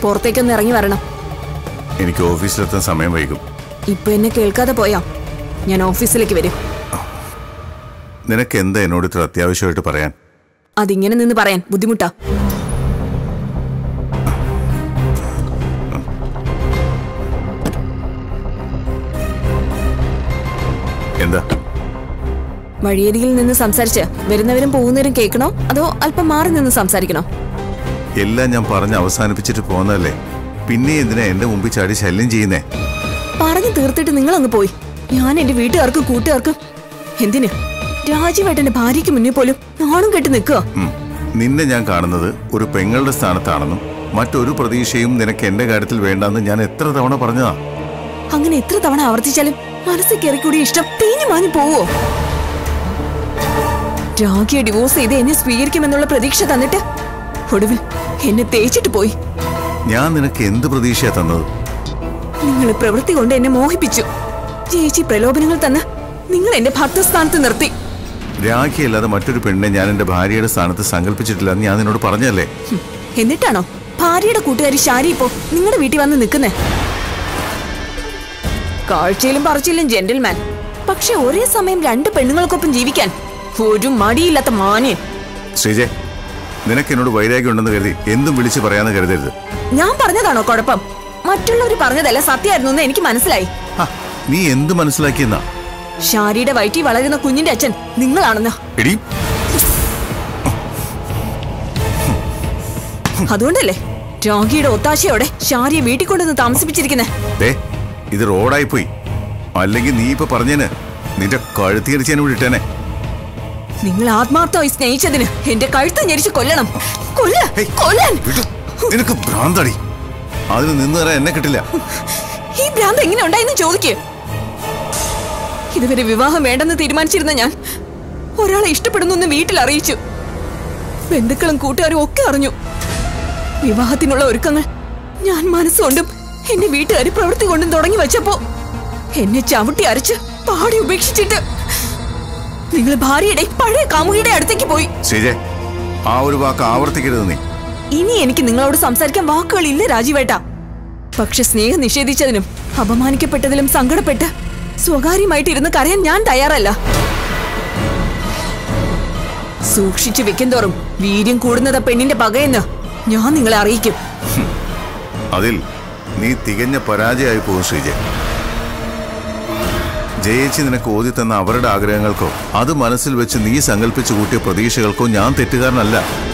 പുറത്തേക്കൊന്ന് ഇറങ്ങി വരണം എനിക്ക് ഓഫീസിലെത്താൻ സമയം വൈകും ഇപ്പൊ എന്നെ കേൾക്കാതെ പോയാ ഞാൻ ഓഫീസിലേക്ക് വരും നിനക്ക് എന്താ എന്നോട് ഇത്ര അത്യാവശ്യമായിട്ട് പറയാൻ അതിങ്ങനെ നിന്ന് പറയാൻ ബുദ്ധിമുട്ടാ എന്താ വഴിയരികിൽ നിന്ന് സംസാരിച്ച് വരുന്നവരും പോകുന്നവരും കേൾക്കണോ അതോ അല്പം മാറി നിന്ന് സംസാരിക്കണോ എല്ലാം ഞാൻ പറഞ്ഞ് അവസാനിപ്പിച്ചിട്ട് പോന്നതല്ലേ പിന്നെ എന്തിനാ എന്റെ മുമ്പിൽ ചാടി ശല്യം ചെയ്യുന്നേ പറഞ്ഞു തീർത്തിട്ട് നിങ്ങൾ അങ്ങ് പോയി ഞാൻ എന്റെ വീട്ടുകാർക്കും കൂട്ടുകാർക്കും എന്തിന് രാജുവേട്ടന്റെ ഭാര്യയ്ക്ക് മുന്നിൽ പോലും നാണം കെട്ടി നിൽക്കുക ഉം. നിന്നെ ഞാൻ കാണുന്നത് ഒരു പെങ്ങളുടെ സ്ഥാനത്താണെന്നും മറ്റൊരു പ്രതീക്ഷയും നിനക്ക് എന്റെ കാര്യത്തിൽ വേണ്ടെന്ന് ഞാൻ എത്ര തവണ പറഞ്ഞതാ അങ്ങനെ എത്ര തവണ ആവർത്തിച്ചാലും മനസ്സിൽ കയറിക്കൂടിയ ഇഷ്ടം തേഞ്ഞു മാഞ്ഞു പോവോ രാഖിയെ ഡിവോഴ്സ് ചെയ്ത് എന്നെ സ്വീകരിക്കുമെന്നുള്ള പ്രതീക്ഷ തന്നിട്ട് ഒടുവിൽ എന്നെ തേച്ചിട്ട് പോയി ഞാൻ നിനക്ക് എന്ത് പ്രതീക്ഷയാ തന്നത് നിങ്ങൾ പ്രവൃത്തി കൊണ്ട് എന്നെ മോഹിപ്പിച്ചു ചേച്ചി പ്രലോഭനങ്ങൾ തന്ന് നിങ്ങൾ എന്റെ ഭർത്തസ്ഥാനത്ത് നിർത്തി രാഖിയല്ലാതെ മറ്റൊരു പെണ്ണിനെ ഞാൻ എന്റെ ഭാര്യയുടെ സ്ഥാനത്ത് സങ്കല്പിച്ചിട്ടില്ല എന്ന് ഞാൻ നിന്നോട് പറഞ്ഞല്ലേ ഹും, എന്നിട്ടാണോ ഭാര്യയുടെ കൂട്ടുകാരി ശാരി ഇപ്പോ നിങ്ങളുടെ വീട്ടിൽ വന്ന് നിൽക്കുന്നേ കാഴ്ചയിലും പറച്ചിലും ജെന്റിൽമാൻ പക്ഷെ ഒരേ സമയം രണ്ട് പെണ്ണുങ്ങൾക്കൊപ്പം ജീവിക്കാൻ ഒരു മടിയില്ലാത്ത മാന്യൻ ശ്രീജെ നിനക്ക് എന്നോട് വൈരാഗ്യം ഉണ്ടെന്ന് കരുതി എന്തും വിളിച്ച് പറയാന്ന് കരുതരുത് ഞാൻ പറഞ്ഞതാണോ കുഴപ്പം മറ്റുള്ളവർ പറഞ്ഞതല്ല സത്യമായിരുന്നു എന്ന് എനിക്ക് മനസ്സിലായി ഹ, നീ എന്ത് മനസ്സിലാക്കിയെന്നാ ഷാരിയുടെ വയറ്റിൽ വളരുന്ന കുഞ്ഞിന്റെ അച്ഛൻ നിങ്ങളാണെന്ന് എടി അതുകൊണ്ടല്ലേ രാഗിയുടെ ഒത്താശയോടെ ഷാരിയെ വീട്ടിൽ കൊണ്ടുവന്ന് താമസിപ്പിച്ചിരിക്കുന്നേ ദേ ഇത് റോഡായി പോയി അല്ലെങ്കിൽ നീ ഇപ്പൊ പറഞ്ഞേന് നിന്റെ കഴുത്തിയരിച്ചതിനെ വിട്ടേനെ നിങ്ങൾ ആത്മാർത്ഥമായി സ്നേഹിച്ചതിന് എന്റെ കഴുത്ത് ഞെരിച്ച് കൊല്ലണം കൊല്ല ഹേയ്, കൊല്ലാൻ വിടു. നിനക്ക് ഭ്രാന്തടി അതിന് നിന്ന് തരാൻ എന്നെ കിട്ടില്ല ഈ ഭ്രാന്ത് എങ്ങനെ ഉണ്ടായെന്ന് ചോദിക്കേ ഇതുവരെ വിവാഹം വേണ്ടെന്ന് തീരുമാനിച്ചിരുന്ന ഞാൻ ഒരാളെ ഇഷ്ടപ്പെടുന്നു എന്ന് വീട്ടിൽ അറിയിച്ചു ബന്ധുക്കളും കൂട്ടുകാരും ഒക്കെ അറിഞ്ഞു വിവാഹത്തിനുള്ള ഒരുക്കങ്ങൾ ഞാൻ മനസ്സുകൊണ്ടും എന്റെ വീട്ടുകാർ പ്രവൃത്തി കൊണ്ടും തുടങ്ങി വെച്ചപ്പോ എന്നെ ചവിട്ടി അരച്ച് പാടി ഉപേക്ഷിച്ചിട്ട് നിങ്ങൾ ഭാര്യയുടെ പഴയ കാമുകിയുടെ അടുത്തേക്ക് പോയി ശ്രീജെ ആ ഒരു വാക്ക് ആവർത്തിക്കരുത് നീ ഇനി എനിക്ക് നിങ്ങളോട് സംസാരിക്കാൻ വാക്കുകളില്ല രാജീവേട്ട പക്ഷെ സ്നേഹം നിഷേധിച്ചതിനും അപമാനിക്കപ്പെട്ടതിലും സങ്കടപ്പെട്ട് സ്വകാര്യമായിട്ട് ഇരുന്ന് കരയാൻ ഞാൻ തയ്യാറല്ല സൂക്ഷിച്ചു വെക്കും തോറും വീര്യം കൂടുന്നത് പെണ്ണിന്റെ പകയെന്ന് ഞാൻ നിങ്ങളെ അറിയിക്കും അതിൽ നീ തികഞ്ഞ പരാജയമായി പോകും ശ്രീജെ ജയിച്ച് നിനക്ക് ഓതി തന്ന അവരുടെ ആഗ്രഹങ്ങൾക്കോ അത് മനസ്സിൽ വെച്ച് നീ സങ്കല്പിച്ചു കൂട്ടിയ പ്രതീക്ഷകൾക്കോ ഞാൻ തെറ്റുകാരനല്ല